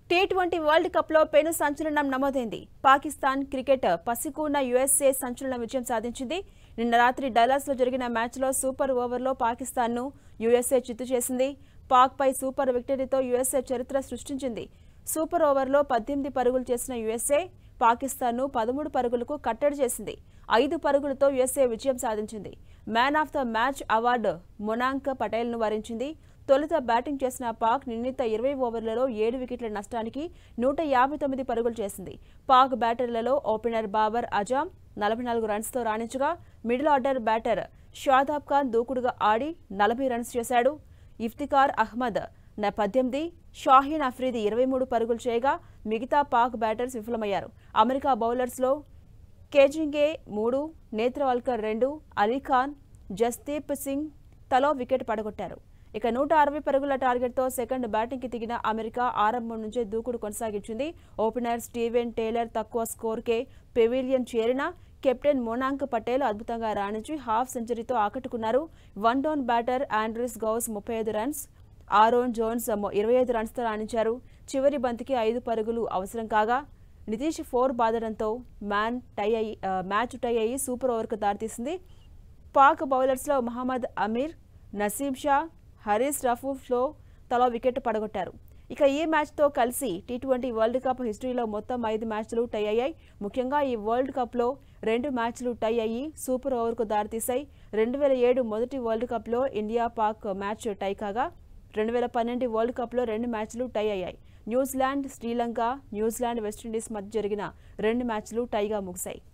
T twenty world కప్లో పెను సంచలనం నమోదైంది పాకిస్తాన్ క్రికెట్ పసికూన యుఎస్ఏ సంచలన విజయం సాధించింది నిన్న రాత్రి డల్లాస్లో జరిగిన మ్యాచ్లో సూపర్ ఓవర్లో పాకిస్తాన్ను యుఎస్ఏ చిత్తు చేసింది పాక్పై సూపర్ విక్టరీతో యుఎస్ఏ చరిత్ర సృష్టించింది సూపర్ ఓవర్లో పద్దెనిమిది పరుగులు చేసిన యుఎస్ఏ పాకిస్తాన్ను పదమూడు పరుగులకు కట్టడి చేసింది ఐదు పరుగులతో యుఎస్ఏ విజయం సాధించింది man of the match award Monank పటేల్ను వరించింది తొలుత బ్యాటింగ్ చేసిన పాక్ నిర్ణీత ఇరవై ఓవర్లలో ఏడు వికెట్ల నష్టానికి నూట యాభై తొమ్మిది పరుగులు చేసింది పాక్ బ్యాటర్లలో ఓపెనర్ బాబర్ అజాం నలభై నాలుగు రన్స్తో రాణించగా middle order batter Shadab Khan దూకుడుగా ఆడి నలభై రన్స్ చేశాడు ఇఫ్తికార్ అహ్మద్ న పద్దెనిమిది షాహీన్ అఫ్రీది ఇరవై మూడు పరుగులు చేయగా మిగతా పాక్ బ్యాటర్స్ విఫలమయ్యారు అమెరికా బౌలర్స్లో కేజింగే మూడు నేత్రవాల్కర్ రెండు అలీఖాన్ జస్దీప్ సింగ్ తలో వికెట్ పడగొట్టారు ఇక నూట అరవై పరుగుల టార్గెట్తో సెకండ్ బ్యాటింగ్కి దిగిన అమెరికా ఆరంభం నుంచే దూకుడు కొనసాగించింది ఓపెనర్ స్టీవెన్ టేలర్ తక్కువ స్కోర్కే పెవిలియన్ చేరిన కెప్టెన్ మోనాంక్ పటేల్ అద్భుతంగా రాణించి హాఫ్ సెంచరీతో ఆకట్టుకున్నారు one down batter Andries Gous ముప్పై ఐదు రన్స్ ఆరోన్ జోన్స్ ఇరవై ఐదు రన్స్తో రాణించారు చివరి బంతికి ఐదు పరుగులు అవసరం కాగా నితీష్ ఫోర్ బాదడంతో మ్యాన్ టై అయ్యి ఆ, మ్యాచ్ టై అయ్యి సూపర్ ఓవర్కు దారితీసింది పాక్ బౌలర్స్లో మహమ్మద్ అమీర్ నసీం షా హరీస్ రఫూఫ్లో తలా వికెట్ పడగొట్టారు ఇక ఈ మ్యాచ్తో కలిసి టీ ట్వంటీ వరల్డ్ కప్ హిస్టరీలో మొత్తం ఐదు మ్యాచ్లు టై అయ్యాయి ముఖ్యంగా ఈ వరల్డ్ కప్లో రెండు మ్యాచ్లు టై అయ్యి సూపర్ ఓవర్కు దారితీశాయి రెండు వేల ఏడు మొదటి వరల్డ్ కప్లో ఇండియా పాక్ మ్యాచ్ టై కాగా రెండు వేల పన్నెండు వరల్డ్ కప్లో రెండు మ్యాచ్లు టై అయ్యాయి న్యూజిలాండ్ శ్రీలంక న్యూజిలాండ్ వెస్టిండీస్ మధ్య జరిగిన రెండు మ్యాచ్లు టైగా ముగిశాయి